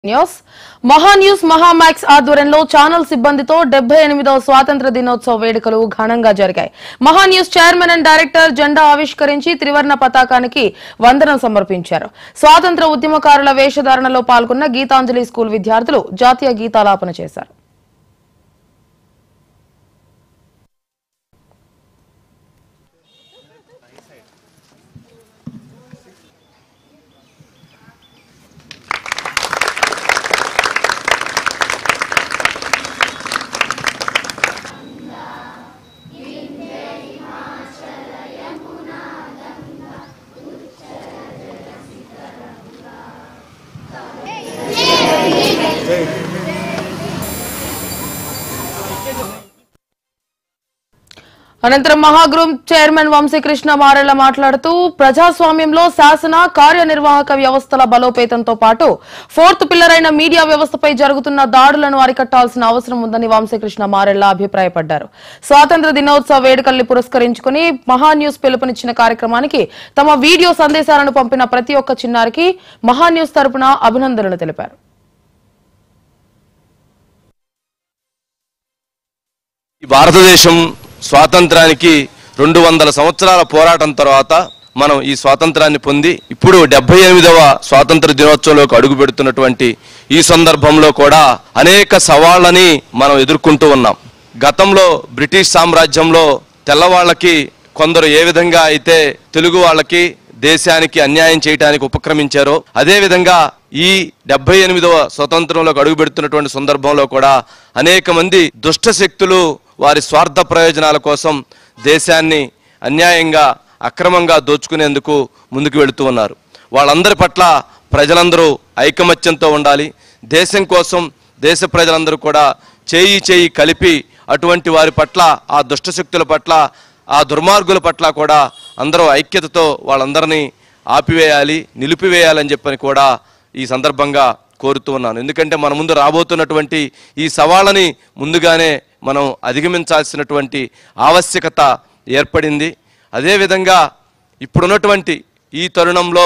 news మహా news మహామాక్స్ ఆధ్వర్యంలో channel సిబ్బందితో డెబ్బై ఎనిమిదవ స్వాతంత్ర దినోత్సవ వేడుకలు ఘనంగా జరిగాయి మహా న్యూస్ చైర్మన్ అండ్ డైరెక్టర్ జెండా ఆవిష్కరించి త్రివర్ణ పతాకానికి వందనం సమర్పించారు స్వాతంత్ర ఉద్యమకారుల వేషధారణలో పాల్గొన్న గీతాంజలి స్కూల్ విద్యార్థులు జాతీయ గీతాలాపన చేశారు అనంతరం మహాగ్రూప్ చైర్మన్ వంశీకృష్ణ మారెళ్ల మాట్లాడుతూ ప్రజాస్వామ్యంలో శాసన కార్యనిర్వాహక వ్యవస్థల బలోపేతంతో పాటు ఫోర్త్ పిల్లర్ అయిన మీడియా వ్యవస్థపై జరుగుతున్న దాడులను అరికట్టాల్సిన అవసరం ఉందని వంశీకృష్ణ మారెళ్ల అభిప్రాయపడ్డారు స్వాతంత్ర దినోత్సవ వేడుకల్ని పురస్కరించుకుని మహా న్యూస్ పిలుపునిచ్చిన కార్యక్రమానికి తమ వీడియో సందేశాలను పంపిన ప్రతి ఒక్క చిన్నారికి మహా న్యూస్ తరపున అభినందనలు తెలిపారు ఈ భారతదేశం స్వాతంత్రానికి రెండు వందల సంవత్సరాల పోరాటం తర్వాత మనం ఈ స్వాతంత్రాన్ని పొంది ఇప్పుడు డెబ్బై ఎనిమిదవ స్వాతంత్ర దినోత్సవంలోకి అడుగు పెడుతున్నటువంటి ఈ సందర్భంలో కూడా అనేక సవాళ్ళని మనం ఎదుర్కొంటూ ఉన్నాం గతంలో బ్రిటిష్ సామ్రాజ్యంలో తెల్లవాళ్ళకి కొందరు ఏ విధంగా అయితే తెలుగు వాళ్ళకి దేశానికి అన్యాయం చేయడానికి ఉపక్రమించారో అదే విధంగా ఈ డెబ్బై ఎనిమిదవ స్వతంత్రంలోకి అడుగు పెడుతున్నటువంటి సందర్భంలో కూడా అనేక మంది దుష్ట శక్తులు వారి స్వార్థ ప్రయోజనాల కోసం దేశాన్ని అన్యాయంగా అక్రమంగా దోచుకునేందుకు ముందుకు వెళుతూ ఉన్నారు వాళ్ళందరి పట్ల ప్రజలందరూ ఐకమత్యంతో ఉండాలి దేశం కోసం దేశ ప్రజలందరూ కూడా చేయి చేయి కలిపి అటువంటి వారి పట్ల ఆ దుష్ట శక్తుల పట్ల ఆ దుర్మార్గుల పట్ల కూడా అందరూ ఐక్యతతో వాళ్ళందరినీ ఆపివేయాలి నిలిపివేయాలని చెప్పని కూడా ఈ సందర్భంగా కోరుతూ ఉన్నాను ఎందుకంటే మన ముందు రాబోతున్నటువంటి ఈ సవాళ్ళని ముందుగానే మనం అధిగమించాల్సినటువంటి ఆవశ్యకత ఏర్పడింది అదేవిధంగా ఇప్పుడున్నటువంటి ఈ తరుణంలో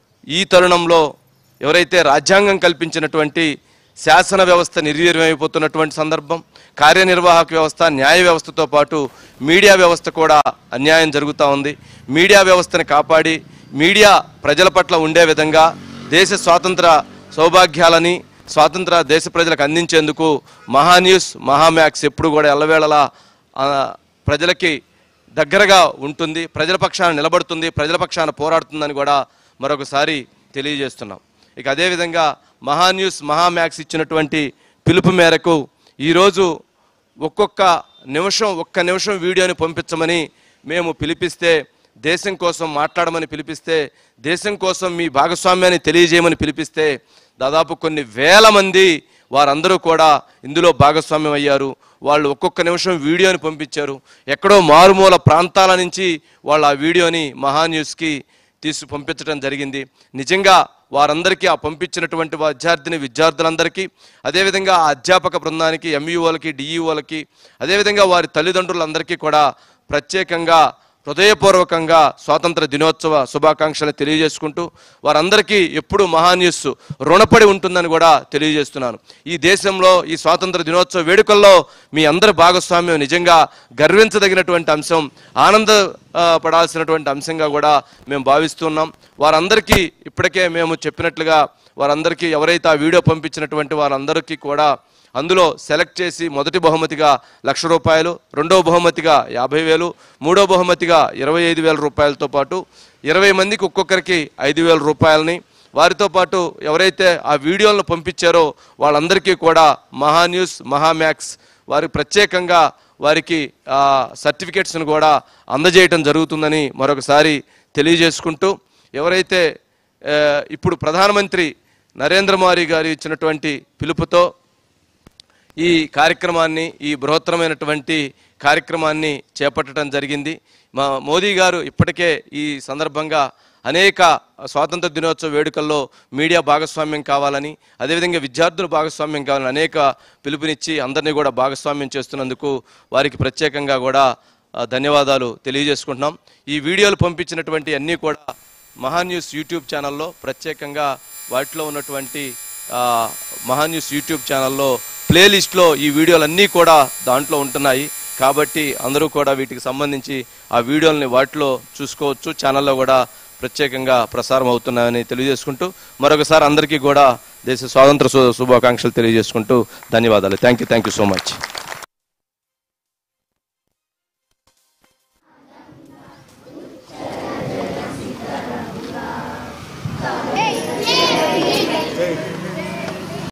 ఈ తరుణంలో ఎవరైతే రాజ్యాంగం కల్పించినటువంటి శాసన వ్యవస్థ నిర్వీర్యమైపోతున్నటువంటి సందర్భం కార్యనిర్వాహక వ్యవస్థ న్యాయ వ్యవస్థతో పాటు మీడియా వ్యవస్థ కూడా అన్యాయం జరుగుతూ ఉంది మీడియా వ్యవస్థని కాపాడి మీడియా ప్రజల పట్ల ఉండే విధంగా దేశ స్వాతంత్ర సౌభాగ్యాలని స్వాతంత్ర దేశ ప్రజలకు అందించేందుకు మహా న్యూస్ మహామ్యాక్స్ ఎప్పుడు కూడా ఎల్లవేళలా ఆ, ప్రజలకి దగ్గరగా ఉంటుంది ప్రజల పక్షాన నిలబడుతుంది ప్రజల పక్షాన పోరాడుతుందని కూడా మరొకసారి తెలియజేస్తున్నాం ఇక అదేవిధంగా మహా న్యూస్ మహామ్యాక్స్ ఇచ్చినటువంటి పిలుపు మేరకు ఈరోజు ఒక్కొక్క నిమిషం ఒక్క నిమిషం వీడియోని పంపించమని మేము పిలిపిస్తే దేశం కోసం మాట్లాడమని పిలిపిస్తే దేశం కోసం మీ భాగస్వామ్యాన్ని తెలియజేయమని పిలిపిస్తే దాదాపు కొన్ని వేల మంది వారందరూ కూడా ఇందులో భాగస్వామ్యం అయ్యారు వాళ్ళు ఒక్కొక్క నిమిషం వీడియోని పంపించారు ఎక్కడో మారుమూల ప్రాంతాల నుంచి వాళ్ళు ఆ వీడియోని మహా న్యూస్కి తీసి పంపించడం జరిగింది నిజంగా వారందరికీ ఆ పంపించినటువంటి విద్యార్థిని విద్యార్థులందరికీ అదేవిధంగా ఆ అధ్యాపక బృందానికి ఎంఈఓలకి డిఈఓలకి అదేవిధంగా వారి తల్లిదండ్రులందరికీ కూడా ప్రత్యేకంగా హృదయపూర్వకంగా స్వాతంత్ర దినోత్సవ శుభాకాంక్షలు తెలియజేసుకుంటూ వారందరికీ ఎప్పుడు మహాన్యూస్ రుణపడి ఉంటుందని కూడా తెలియజేస్తున్నాను ఈ దేశంలో ఈ స్వాతంత్ర దినోత్సవ వేడుకల్లో మీ అందరి భాగస్వామ్యం నిజంగా గర్వించదగినటువంటి అంశం ఆనంద ఆ, పడాల్సినటువంటి అంశంగా కూడా మేము భావిస్తున్నాం వారందరికీ ఇప్పటికే మేము చెప్పినట్లుగా వారందరికీ ఎవరైతే ఆ వీడియో పంపించినటువంటి వారందరికీ కూడా అందులో సెలెక్ట్ చేసి మొదటి బహుమతిగా లక్ష రూపాయలు రెండో బహుమతిగా యాభై వేలు మూడో బహుమతిగా ఇరవై ఐదు వేల రూపాయలతో పాటు ఇరవై మందికి ఒక్కొక్కరికి ఐదు వేల రూపాయలని వారితో పాటు ఎవరైతే ఆ వీడియోలను పంపించారో వాళ్ళందరికీ కూడా మహా న్యూస్ మహామ్యాక్స్ వారికి ప్రత్యేకంగా వారికి ఆ సర్టిఫికెట్స్ను కూడా అందజేయటం జరుగుతుందని మరొకసారి తెలియజేసుకుంటూ ఎవరైతే ఆ, ఇప్పుడు ప్రధానమంత్రి నరేంద్ర మోడీ గారు ఇచ్చినటువంటి పిలుపుతో ఈ కార్యక్రమాన్ని ఈ బృహత్తరమైనటువంటి కార్యక్రమాన్ని చేపట్టడం జరిగింది మా మోదీ గారు ఇప్పటికే ఈ సందర్భంగా అనేక స్వాతంత్ర దినోత్సవ వేడుకల్లో మీడియా భాగస్వామ్యం కావాలని అదేవిధంగా విద్యార్థులు భాగస్వామ్యం కావాలని అనేక పిలుపునిచ్చి అందరినీ కూడా భాగస్వామ్యం చేస్తున్నందుకు వారికి ప్రత్యేకంగా కూడా ఆ, ధన్యవాదాలు తెలియజేసుకుంటున్నాం ఈ వీడియోలు పంపించినటువంటి అన్నీ కూడా మహా న్యూస్ యూట్యూబ్ ఛానల్లో ప్రత్యేకంగా వాటిలో ఉన్నటువంటి ఆ, మహాన్యూస్ యూట్యూబ్ ఛానల్లో ప్లేలిస్ట్లో ఈ వీడియోలన్నీ కూడా దాంట్లో ఉంటున్నాయి కాబట్టి అందరూ కూడా వీటికి సంబంధించి ఆ వీడియోల్ని వాటిలో చూసుకోవచ్చు ఛానల్లో కూడా ప్రత్యేకంగా ప్రసారం అవుతున్నాయని తెలియజేసుకుంటూ మరొకసారి అందరికీ కూడా దేశ స్వాతంత్ర శు- శుభాకాంక్షలు తెలియజేసుకుంటూ ధన్యవాదాలు thank you thank you so much